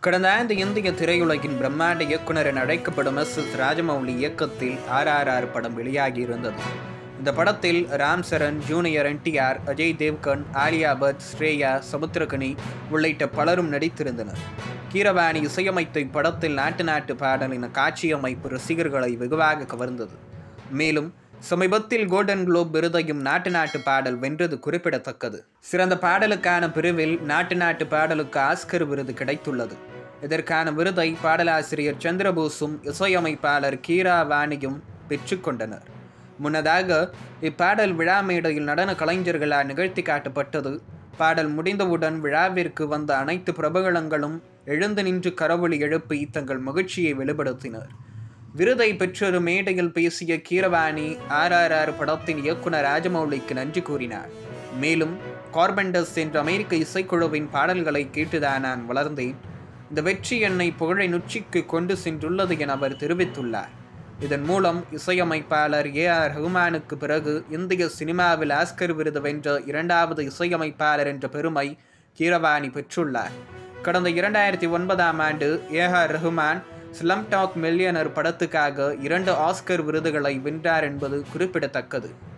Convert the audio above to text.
கடந்த ஆண்டு இந்திய திரையுலகின் பிரம்மாண்ட இயக்குனர் என அழைக்கப்படும் எஸ் எஸ் ராஜமௌலி இயக்கத்தில் ஆர்ஆர்ஆர் படம் வெளியாகியிருந்தது இந்த படத்தில் ராம் சரண் ஜூனியர் என்டிஆர் அஜய் தேவ்கன் ஆலியா பட் ஸ்ரேயா சமுத்திரகனி உள்ளிட்ட பலரும் நடித்திருந்தனர் கீரவாணி இசையமைத்த இப்படத்தில் நாட்டு நாட்டு பாடலின் காட்சியமைப்பு ரசிகர்களை வெகுவாக கவர்ந்தது மேலும் சமீபத்தில் கோல்டன் குளோப் விருதையும் நாட்டு நாட்டு பாடல் வென்றது குறிப்பிடத்தக்கது சிறந்த பாடலுக்கான பிரிவில் நாட்டு நாட்டு பாடலுக்கு ஆஸ்கர் விருது கிடைத்துள்ளது இதற்கான விருதை பாடலாசிரியர் சந்திரபோஸும் இசையமைப்பாளர் கீரா வாணியும் பெற்றுக்கொண்டனர் முன்னதாக இப்பாடல் விழா மேடையில் நடன கலைஞர்களால் நிகழ்த்தி காட்டப்பட்டது பாடல் முடிந்தவுடன் விழாவிற்கு வந்த அனைத்து பிரபலங்களும் எழுந்து நின்று கரவொலி எழுப்பி தங்கள் மகிழ்ச்சியை வெளிப்படுத்தினர் விருதை பெற்றொரு மேடையில் பேசிய கீரவாணி ஆர்ஆர்ஆர் படத்தின் இயக்குனர் ராஜமௌலிக்கு நன்றி கூறினார் மேலும் கார்பெண்டஸ் என்ற அமெரிக்க இசைக்குழுவின் பாடல்களை கேட்டுதான் நான் வளர்ந்தேன் இந்த வெற்றி என்னை புகழை நுச்சிக்கு கொண்டு சென்றுள்ளது என அவர் தெரிவித்துள்ளார் இதன் மூலம் இசையமைப்பாளர் ஏ ஆர் ரஹ்மானுக்கு பிறகு இந்திய சினிமாவில் ஆஸ்கர் விருது வென்ற இரண்டாவது இசையமைப்பாளர் என்ற பெருமை கீரவாணி பெற்றுள்ளார் கடந்த இரண்டாயிரத்தி ஒன்பதாம் ஆண்டு A R Rahman Slumdog millionaire படத்துக்காக இரண்டு ஆஸ்கர் விருதுகளை வென்றார் என்பது குறிப்பிடத்தக்கது